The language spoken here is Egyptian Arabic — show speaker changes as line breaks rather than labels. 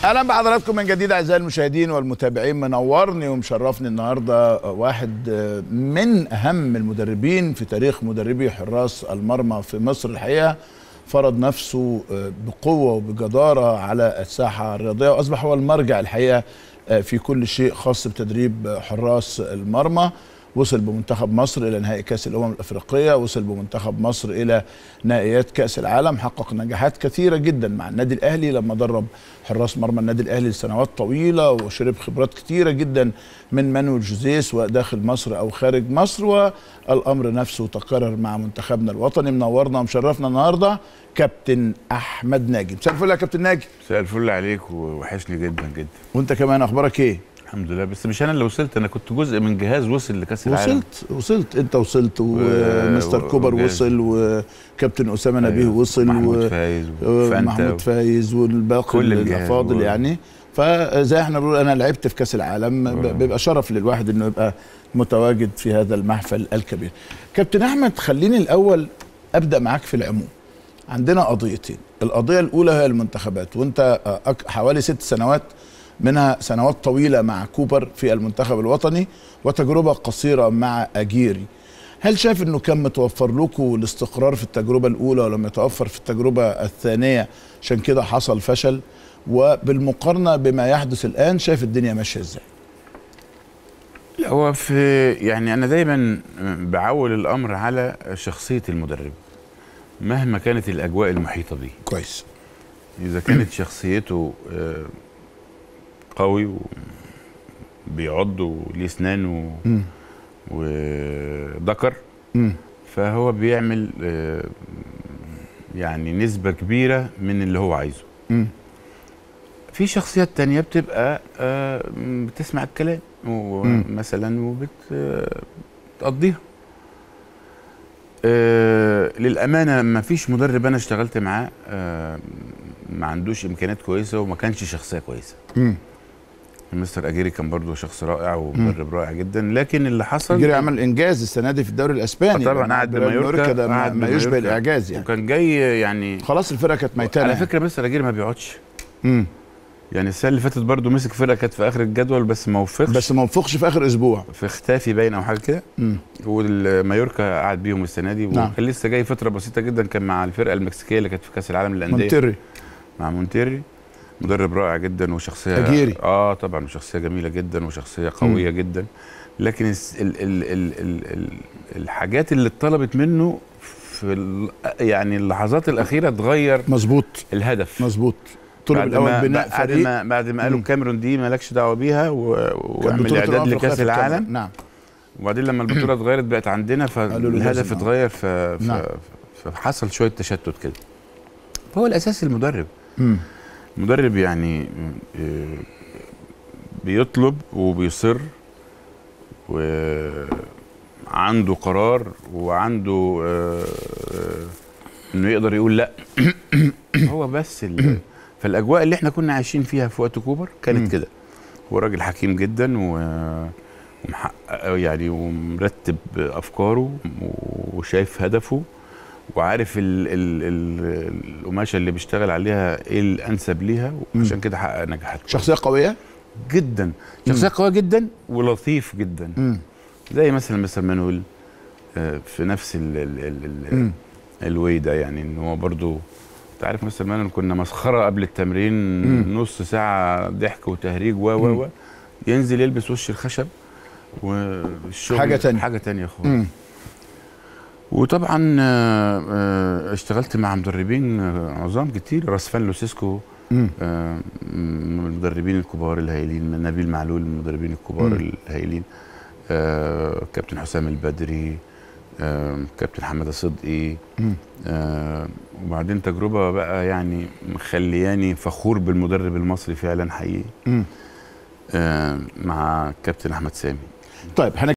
اهلا بحضراتكم من جديد اعزائي المشاهدين والمتابعين منورني ومشرفني النهارده واحد من اهم المدربين في تاريخ مدربي حراس المرمى في مصر الحقيقه فرض نفسه بقوه وبجداره على الساحه الرياضيه واصبح هو المرجع الحقيقه في كل شيء خاص بتدريب حراس المرمى وصل بمنتخب مصر الى نهائي كاس الامم الافريقيه وصل بمنتخب مصر الى نهائيات كاس العالم حقق نجاحات كثيره جدا مع النادي الاهلي لما درب حراس مرمى النادي الاهلي لسنوات طويله وشرب خبرات كثيره جدا من مانويل جوزيه سواء داخل مصر او خارج مصر والامر نفسه تكرر مع منتخبنا الوطني منورنا ومشرفنا النهارده كابتن احمد ناجي مساء الفل يا كابتن ناجي
مساء الفل عليك ووحشني جدا جدا
وانت كمان اخبارك ايه
الحمد لله بس مش انا اللي وصلت انا كنت جزء من جهاز وصل لكاس العالم
وصلت وصلت انت وصلت ومستر كوبر وصل وكابتن اسامه نبيه وصل
محمود فايز
ومحمود فايز والباقي الافاضل يعني فزي احنا بنقول انا لعبت في كاس العالم بيبقى شرف للواحد انه يبقى متواجد في هذا المحفل الكبير كابتن احمد خليني الاول ابدا معاك في العموم عندنا قضيتين القضيه الاولى هي المنتخبات وانت حوالي ست سنوات منها سنوات طويله مع كوبر في المنتخب الوطني وتجربه قصيره مع اجيري هل شايف انه كان متوفر لكم الاستقرار في التجربه الاولى ولم يتوفر في التجربه الثانيه عشان كده حصل فشل وبالمقارنه بما يحدث الان شايف الدنيا ماشيه ازاي
لا هو في يعني انا دايما بعول الامر على شخصيه المدرب مهما كانت الاجواء المحيطه به
كويس
اذا كانت شخصيته قوي وبيعض وليه اسنان وذكر فهو بيعمل يعني نسبة كبيرة من اللي هو عايزه م. في شخصيات تانية بتبقى بتسمع الكلام مثلا وبتقضيها للأمانة ما فيش مدرب أنا اشتغلت معاه ما عندوش إمكانيات كويسة وما كانش شخصية كويسة م. مستر اجيري كان برضه شخص رائع ومدرب رائع جدا لكن اللي حصل
اجيري عمل انجاز السنه دي في الدوري الاسباني
طبعا قعد مايوركا
ده ما, ما يشبه الاعجاز يعني
وكان جاي يعني
خلاص الفرقه كانت ميتانه
على فكره مستر اجيري ما بيقعدش امم يعني السنه اللي فاتت برضه مسك فرقه كانت في اخر الجدول بس ما وفقش
بس ما وفقش في اخر اسبوع
في اختافي باين او حاجه كده والمايوركا قعد بيهم السنه دي وكان نعم. لسه جاي فتره بسيطه جدا كان مع الفرقه المكسيكيه اللي كانت في كاس العالم للانديه
مونتيري
مع مونتيري مدرب رائع جدا وشخصيه
أجيري.
اه طبعا وشخصيه جميله جدا وشخصيه قويه م. جدا لكن ال ال ال ال ال ال الحاجات اللي اتطلبت منه في يعني اللحظات الاخيره اتغير
مظبوط
الهدف
مظبوط طلب الاول بناء
بعد
فريق
ما بعد ما قالوا الكاميرون دي مالكش دعوه بيها واعمل اعداد لكاس العالم
نعم
وبعدين لما البطوله اتغيرت بقت عندنا فالهدف اتغير ف...
نعم.
فحصل شويه تشتت كده فهو الاساس المدرب
م.
مدرب يعني بيطلب وبيصر وعنده قرار وعنده انه يقدر يقول لا هو بس فالاجواء اللي احنا كنا عايشين فيها في وقت كوبر كانت كده هو راجل حكيم جدا ومحقق يعني ومرتب افكاره وشايف هدفه وعارف ال ال ال القماشه اللي بيشتغل عليها ايه الانسب ليها وعشان كده حقق نجاحات
شخصيه قويه
جدا شخصيه قويه جدا ولطيف جدا
مم.
زي مثلا مستر مانويل في نفس ال ال ال ال الوي ده يعني ان هو برضو انت عارف مستر مانويل كنا مسخره قبل التمرين مم. نص ساعه ضحك وتهريج و و ينزل يلبس وش الخشب والشغل
حاجه تانية
حاجه تانية خالص وطبعا اشتغلت مع مدربين عظام كتير راسفان لوسيسكو من المدربين الكبار الهايلين نبيل معلول من المدربين الكبار م. الهايلين كابتن حسام البدري كابتن حماده صدقي وبعدين تجربه بقى يعني مخلياني فخور بالمدرب المصري فعلا حقيقي مع كابتن احمد سامي
طيب